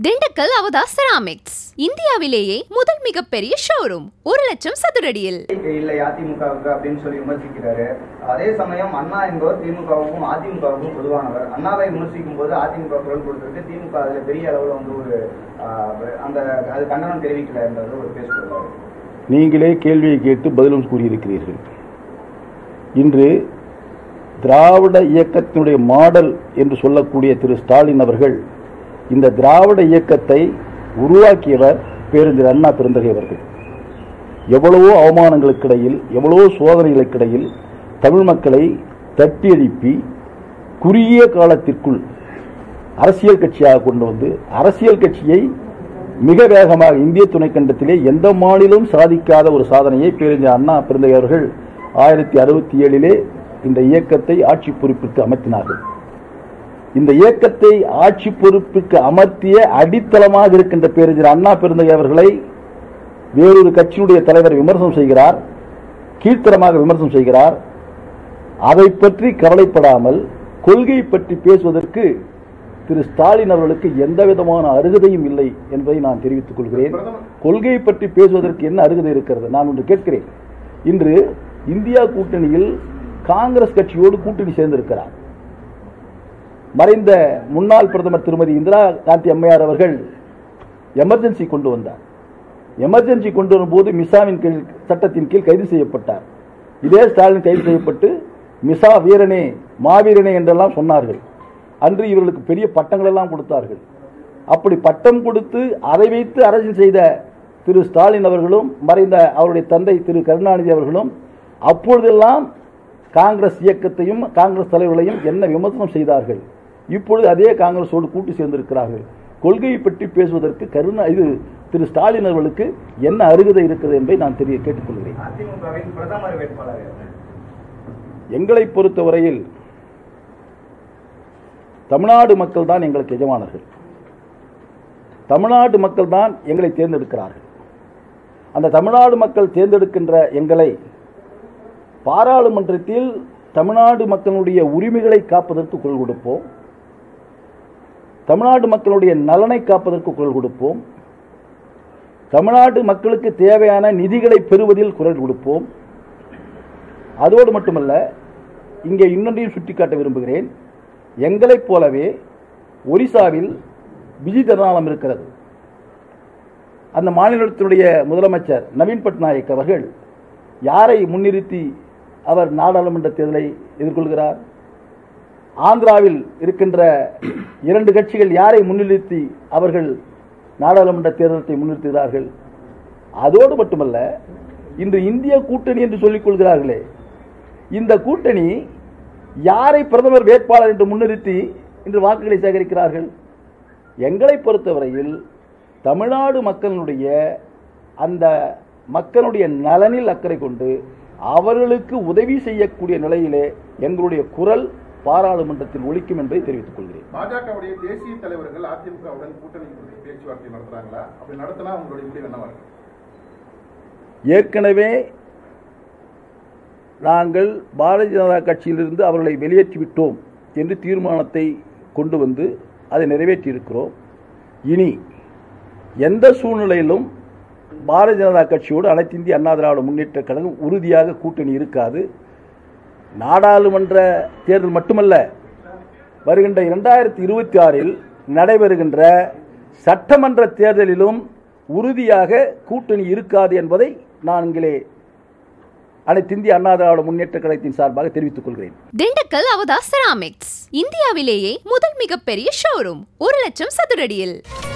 திண்டுக்கல் அவதா செராமிக்ஸ் இந்தியாவிலேயே முதல் மிகப்பெரிய ஷோரூம் ஒரு லட்சம் சதுரடியில் இல்லை அதிமுகவுக்கு அப்படின்னு சொல்லி விமர்சிக்கிறாரு அதே சமயம் அண்ணா என்பவர் திமுகவுக்கும் அதிமுகவுக்கும் பொதுவானவர் அண்ணாவை விமர்சிக்கும் போது அதிமுக குரல் கொடுத்திருக்கு திமுக அதுல பெரிய அளவுல வந்து ஒரு ஆஹ், அந்த அது கண்டனம் தெரிவிக்கல என்றது ஒரு பேசுகிறார் நீங்களே கேள்வியை கேட்டு பதிலும் கூறியிருக்கிறீர்கள் இன்று திராவிட இயக்கத்தினுடைய மாடல் என்று சொல்லக்கூடிய திரு ஸ்டாலின் அவர்கள் இந்த திராவிட இயக்கத்தை உருவாக்கியவர் பேருந்திர அண்ணா பெருந்தகை அவர்கள் எவ்வளவோ அவமானங்களுக்கிடையில் எவ்வளவோ சோதனைகளுக்கிடையில் தமிழ் மக்களை தட்டி எழுப்பி குறுகிய காலத்திற்குள் அரசியல் கட்சியாக கொண்டு வந்து அரசியல் கட்சியை மிக வேகமாக இந்திய துணைக்கண்டத்திலே எந்த மாநிலம் சாதிக்காத ஒரு சாதனையை பேரறிஞர் அண்ணா பிறந்தகை அவர்கள் ஆயிரத்தி அறுபத்தி ஏழிலே இந்த இயக்கத்தை ஆட்சி பொறுப்பிற்கு அமர்த்தினார்கள் இந்த இயக்கத்தை ஆட்சி பொறுப்பிற்கு அமர்த்திய அடித்தளமாக இருக்கின்ற பேரறிஞர் அண்ணா பெருந்தகை அவர்களை வேறொரு கட்சியினுடைய தலைவர் விமர்சனம் செய்கிறார் கீழ்த்தரமாக விமர்சனம் செய்கிறார் அதை பற்றி கவலைப்படாமல் கொள்கை பற்றி பேசுவதற்கு திரு ஸ்டாலின் அவர்களுக்கு எந்த விதமான அருகதையும் இல்லை என்பதை நான் தெரிவித்துக் கொள்கிறேன் கொள்கை பற்றி பேசுவதற்கு என்ன அருகதை இருக்கிறது நான் ஒன்று கேட்கிறேன் இன்று இந்தியா கூட்டணியில் காங்கிரஸ் கட்சியோடு கூட்டணி சேர்ந்திருக்கிறார் மறைந்த முன்னாள் பிரதமர் திருமதி இந்திரா காந்தி அம்மையார் அவர்கள் எமர்ஜென்சி கொண்டு வந்தார் எமர்ஜென்சி கொண்டு வரும்போது மிசாவின் கீழ் சட்டத்தின் கீழ் கைது செய்யப்பட்டார் இதே ஸ்டாலின் கைது செய்யப்பட்டு மிசா வீரனே மாவீரனே என்றெல்லாம் சொன்னார்கள் அன்று இவர்களுக்கு பெரிய பட்டங்கள் எல்லாம் கொடுத்தார்கள் அப்படி பட்டம் கொடுத்து அதை வைத்து அரசியல் செய்த திரு ஸ்டாலின் அவர்களும் மறைந்த அவருடைய தந்தை திரு கருணாநிதி அவர்களும் அப்பொழுதெல்லாம் காங்கிரஸ் இயக்கத்தையும் காங்கிரஸ் தலைவர்களையும் என்ன விமர்சனம் செய்தார்கள் இப்பொழுது அதே காங்கிரஸோடு கூட்டு சேர்ந்திருக்கிறார்கள் கொள்கையை பற்றி பேசுவதற்கு கருணா இது திரு ஸ்டாலின் அவர்களுக்கு என்ன அருகதை இருக்கிறது என்பதை நான் தெரிய கேட்டுக்கொள்கிறேன் அதிமுகவின் பிரதமர் வேட்பாளர் யாரு? எங்களை பொறுத்தவரையில் தமிழ்நாடு மக்கள் தான் எங்களுக்கு எஜமானர்கள் தமிழ்நாடு மக்கள் தான் எங்களை தேர்ந்தெடுக்கிறார்கள் அந்த தமிழ்நாடு மக்கள் தேர்ந்தெடுக்கின்ற எங்களை பாராளுமன்றத்தில் தமிழ்நாடு மக்களுடைய உரிமைகளை காப்பதற்கு குரல் கொடுப்போம் தமிழ்நாடு மக்களுடைய நலனை காப்பதற்கு குரல் கொடுப்போம் தமிழ்நாடு மக்களுக்கு தேவையான நிதிகளை பெறுவதில் குரல் கொடுப்போம் அதோடு மட்டுமல்ல இங்கே இன்னொன்றையும் சுட்டிக்காட்ட விரும்புகிறேன் எங்களைப் போலவே ஒரிசாவில் பிஜி தர்ணாலம் இருக்கிறது அந்த மாநிலத்தினுடைய முதலமைச்சர் நவீன் பட்நாயக் அவர்கள் யாரை முன்னிறுத்தி அவர் நாடாளுமன்ற தேர்தலை எதிர்கொள்கிறார் ஆந்திராவில் இருக்கின்ற இரண்டு கட்சிகள் யாரை முன்னிறுத்தி அவர்கள் நாடாளுமன்ற தேர்தலை முன்னிறுத்துகிறார்கள் அதோடு மட்டுமல்ல இன்று இந்திய கூட்டணி என்று சொல்லிக் கொள்கிறார்களே இந்த கூட்டணி யாரை பிரதமர் வேட்பாளர் என்று முன்னிறுத்தி இன்று வாக்குகளை சேகரிக்கிறார்கள் எங்களை பொறுத்தவரையில் தமிழ்நாடு மக்களுடைய அந்த மக்களுடைய நலனில் அக்கறை கொண்டு அவர்களுக்கு உதவி செய்யக்கூடிய நிலையிலே எங்களுடைய குரல் பாராளுமன்றத்தில் ஒலிக்கும் என்பதை தெரிவித்துக் கொள்கிறேன் பாஜகவுடைய தேசிய தலைவர்கள் அதிமுகவுடன் கூட்டணி குறித்து பேச்சுவார்த்தை நடத்துறாங்களா அப்படி நடத்தினா உங்களுடைய முடிவு என்னவா இருக்கு ஏற்கனவே நாங்கள் பாரதிய ஜனதா கட்சியிலிருந்து அவர்களை வெளியேற்றிவிட்டோம் என்று தீர்மானத்தை கொண்டு வந்து அதை நிறைவேற்றியிருக்கிறோம் இனி எந்த சூழ்நிலையிலும் பாரதிய ஜனதா கட்சியோடு அனைத்து இந்திய அண்ணா திராவிட முன்னேற்ற கழகம் உறுதியாக கூட்டணி இருக்காது நாடாளுமன்ற தேர்தல் மட்டுமல்ல வருகின்ற இரண்டாயிரத்தி இருபத்தி ஆறில் நடைபெறுகின்ற சட்டமன்ற தேர்தலிலும் உறுதியாக கூட்டணி இருக்காது என்பதை நான் இங்கே அனைத்து இந்திய அண்ணா திராவிட முன்னேற்ற கழகத்தின் சார்பாக தெரிவித்துக் கொள்கிறேன் திண்டுக்கல் அவதா செராமிக்ஸ் இந்தியாவிலேயே முதல் மிகப்பெரிய ஷோரூம் ஒரு லட்சம் சதுரடியில்